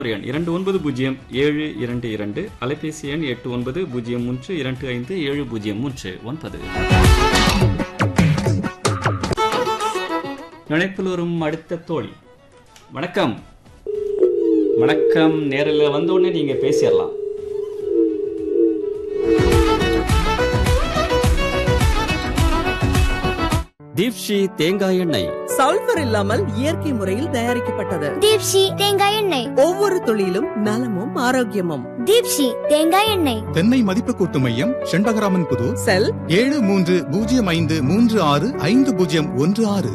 ஒரு எண் இரண்டு ஒன்பது பூஜ்ஜியம் ஏழு இரண்டு இரண்டு அலைபேசி எண் எட்டு ஒன்பது பூஜ்ஜியம் மூன்று இரண்டு ஐந்து ஏழு பூஜ்ஜியம் மூன்று ஒன்பது இணைப்பில் வரும் அடுத்த தோழி வணக்கம் வணக்கம் நேரில் வந்த உடனே நீங்க பேசிடலாம் தீப்ஷி தேங்காய் எண்ணெய் சல்பர் இல்லாமல் இயற்கை முறையில் தயாரிக்கப்பட்டது தீப்ஷி தேங்காய் எண்ணெய் ஒவ்வொரு துளியிலும் நலமும் ஆரோக்கியமும் தீப்ஷி தேங்காய் எண்ணெய் தென்னை மதிப்பு கூட்டு மையம் செண்பகராமன் புது செல் ஏழு மூன்று பூஜ்ஜியம் ஐந்து மூன்று ஆறு ஐந்து பூஜ்ஜியம் ஒன்று ஆறு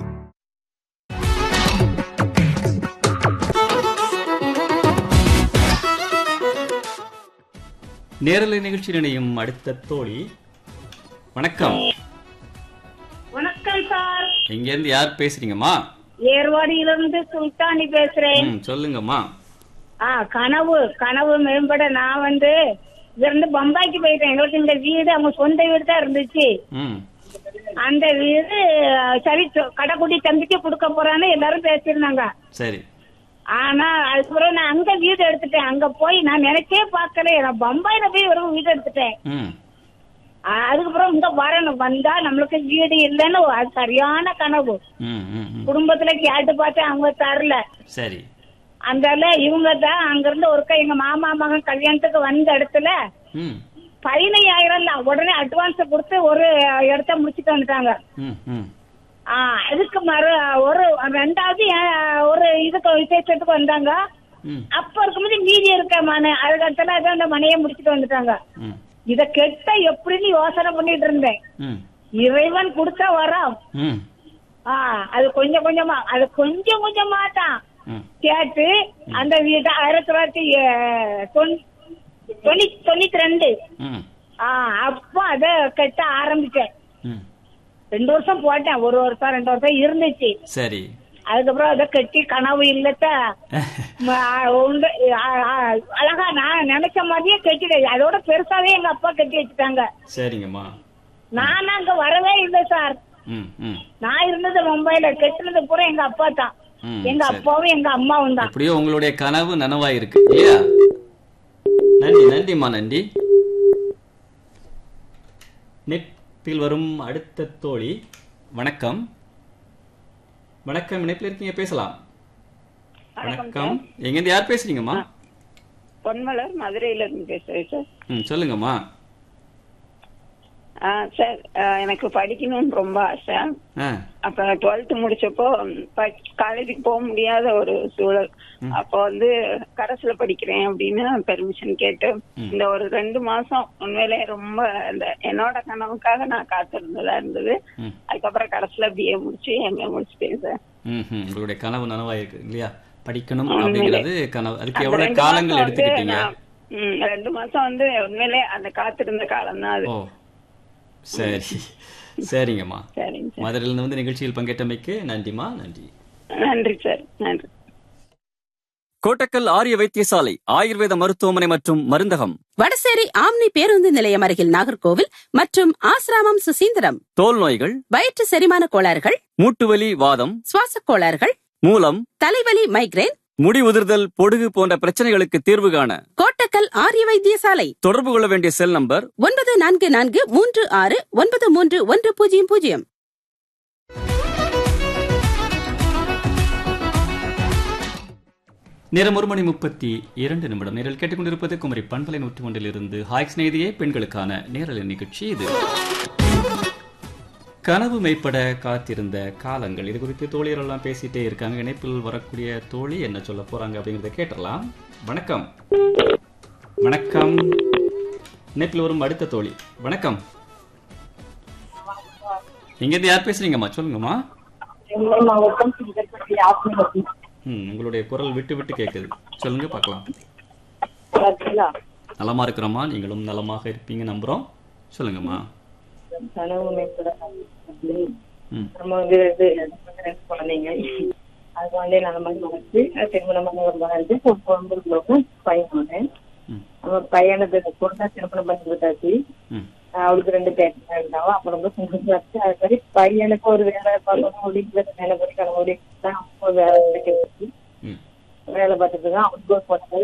நேரலை நிகழ்ச்சி நினையும் அடுத்த தோழி வணக்கம் வணக்கம் சார் இங்கேருந்து யார் பேசுறீங்கம்மா ஏர்வாடியிலிருந்து சுல்தானி பேசுறேன் ம் சொல்லுங்கம்மா ஆ கனவு கனவு மேம்பட நான் வந்து இருந்து பம்பாய்க்கு போயிட்டேன் எங்களுக்கு இந்த வீடு அவங்க சொந்த வீடு தான் இருந்துச்சு ம் அந்த வீடு அஹ், சரி சொ- கடைக்குடி தம்பிக்கு கொடுக்க போறான்னு எல்லாரும் பேசியிருந்தாங்க சரி ஆனா அதுக்கப்புறம் நான் அங்க வீடு எடுத்துட்டேன் அங்க போய் நான் நினைச்சே பார்க்கல நான் பம்பாயில போய் ஒரு வீடு எடுத்துட்டேன் ம் ஆ, அதுக்கப்புறம் இங்க வரணும் வந்தா நம்மளுக்கு வீடு இல்லைன்னு அது சரியான கனவு ம் ம் ம். குடும்பத்துல கேட்டு பார்த்தேன் அவங்க தரல சரி அந்தால இவங்க தான் அங்கிருந்து ஒருக்கா எங்க மாமா மகன் கல்யாணத்துக்கு வந்த இடத்துல ம் பதினையாயிரம் தான் உடனே அட்வான்ஸ் கொடுத்து ஒரு இடத்த முடிச்சுட்டு வந்துட்டாங்க ம் ம் ஆ, அதுக்கு மறு ஒரு ரெண்டாவது அஹ், ஒரு இதுக்கு விசேஷத்துக்கு வந்தாங்க ம் அப்ப இருக்கும்போது மீதி இருக்க மனை அதுக்கடுத்தால அதான் அந்த மனையை முடிச்சுட்டு வந்துட்டாங்க ம் இத கெட்ட எப்படின்னு யோசனை பண்ணிட்டு இருந்தேன் ம் இறைவன் கொடுத்த வரம் ம் ஆ அது கொஞ்சம் கொஞ்சமா அது கொஞ்சம் கொஞ்சமா தான் ம் கேட்டு அந்த வீட்டை ஆயிரத்தி தொள்ளாயிரத்தி அஹ், தொண்ணூ- தொண்ணூத்தி தொண்ணூத்தி ரெண்டு ம் ஆ அப்ப அத கட்ட ஆரம்பிச்சேன் ம் ரெண்டு வருஷம் போட்டேன் ஒரு வருஷம் ரெண்டு வருஷம் இருந்துச்சு சரி அதுக்கப்புறம் அதை கட்டி கனவு இல்லத்த ம, உண்டு, ஆ, ஆ, அழகா நான் நினைச்ச மாதிரியே கட்டிட்டேன் அதோட பெருசாவே எங்க அப்பா கட்டி வச்சுட்டாங்க சரிங்கம்மா நான் அங்க வரவே இல்லை சார் ம் ம் நான் இருந்தது மும்பைல கட்டினது பூரா எங்க அப்பா தான் ம், எங்க சரி. அப்பாவும் எங்க அம்மாவும் தான் எப்படியோ உங்களுடைய கனவு நனவாயிருக்கு இல்லையா நன்றி நன்றிம்மா நன்றி நெட்டில் வரும் அடுத்த தோழி வணக்கம் வணக்கம் இணைப்பில் இருக்கீங்க பேசலாம் வணக்கம் எங்கேருந்து யார் பேசுறீங்கம்மா பொன்மலர் மதுரையில இருந்து பேசுறேன் சார் ம் சொல்லுங்கம்மா ஆ, சார் ஆ, எனக்கு படிக்கணும்னு ரொம்ப ஆசை ஆ அப்ப டுவெல்த் முடிச்சப்போ காலேஜுக்கு போக முடியாத ஒரு சூழல் அப்போ வந்து கரஸ்ல படிக்கிறேன் அப்படின்னு பெர்மிஷன் கேட்டு இந்த ஒரு ரெண்டு மாசம் உண்மையிலே ரொம்ப இந்த என்னோட கனவுக்காக நான் காத்திருந்ததா இருந்தது ம். அதுக்கப்புறம் கரஸ்ல பிஏ முடிச்சு எம்ஏ முடிச்சிட்டேன் சார் ம் ம் உங்களுடைய கனவு நனவாயிருக்கு இல்லையா படிக்கணும் உண்மையிலே. அப்படிங்கிறது கனவு அதுக்கு அந்த எவ்வளவு ரெண்டு காலங்கள் மாசம் வந்து எடுத்துக்கிட்டீங்க நான், ம், ரெண்டு மாசம் வந்து உண்மையிலே அந்த காத்திருந்த காலம் தான் அது ஓ சரி சரிங்கம்மா சரிங்க சார் மதுரையிலிருந்து வந்து நிகழ்ச்சியில் பங்கேற்றமைக்கு நன்றிம்மா நன்றி நன்றி சார் நன்றி கோட்டக்கல் ஆரிய வைத்தியசாலை ஆயுர்வேத மருத்துவமனை மற்றும் மருந்தகம் வடசேரி ஆம்னி பேருந்து நிலையம் அருகில் நாகர்கோவில் மற்றும் ஆசிராமம் சுசீந்திரம் தோல் நோய்கள் வயிற்று செரிமான கோளாறுகள் மூட்டுவலி வாதம் சுவாசக் கோளாறுகள் மூலம் தலைவலி மைக்ரேன் முடி உதிர்தல் பொடுகு போன்ற பிரச்சனைகளுக்கு தீர்வு காண கோட்டக்கல் ஆரிய வைத்தியசாலை தொடர்பு கொள்ள வேண்டிய செல் நம்பர் ஒன்பது நான்கு நான்கு மூன்று ஆறு ஒன்பது மூன்று ஒன்று பூஜ்ஜியம் பூஜ்ஜியம் நேரம் ஒரு மணி முப்பத்தி இரண்டு நிமிடம் நேரில் கேட்டுக்கொண்டிருப்பது குமரி பண்பலை நூற்றி ஒன்றிலிருந்து ஹாய் ஸ்நேகிதியே பெண்களுக்கான நேரலை நிகழ்ச்சி இது கனவு மெய்ப்பட காத்திருந்த காலங்கள் இது குறித்து தோழியர் எல்லாம் பேசிட்டே இருக்காங்க இணைப்பில் வரக்கூடிய தோழி என்ன சொல்ல போறாங்க அப்படிங்கறத கேட்டலாம் வணக்கம் வணக்கம் இணைப்பில் வரும் அடுத்த தோழி வணக்கம் இங்கேருந்து யார் பேசுறீங்கம்மா சொல்லுங்கம்மா மாவட்டம் சிங்கப்பட்டி ஆத்மகத்தி ம் உங்களுடைய குரல் விட்டு விட்டு கேட்குது சொல்லுங்க பார்க்கலாம் பார்த்தீங்களா நலமா இருக்கிறோமா நீங்களும் நலமாக இருப்பீங்க நம்புறோம் சொல்லுங்கம்மா கனவு மேம்பட ம் நம்ம வந்து இது ரெண்டு குழந்தைங்க அது வந்து நல்ல மாதிரி வளர்த்து அது திருமணமான ஒரு வளர்ந்து ஒரு குழந்தைகளுக்கு பையன் ஒண்ணு ம். நம்ம பையனுக்கு பொண்ணா திருமணம் பண்ணி கொடுத்தாச்சு ம் அவளுக்கு ரெண்டு பேர் இருந்தாலும் அப்புறம் வந்து பொண்ணுக்கு வச்சு அது மாதிரி பையனுக்கு ஒரு வேலை பார்க்கணும் அப்படிங்கிறது நினைப்படி கனவு தான் அப்போ வேலை கிடைக்கிறது ம் வேலை பார்த்துட்டு இருக்கேன் அவுட் கோர்ஸ்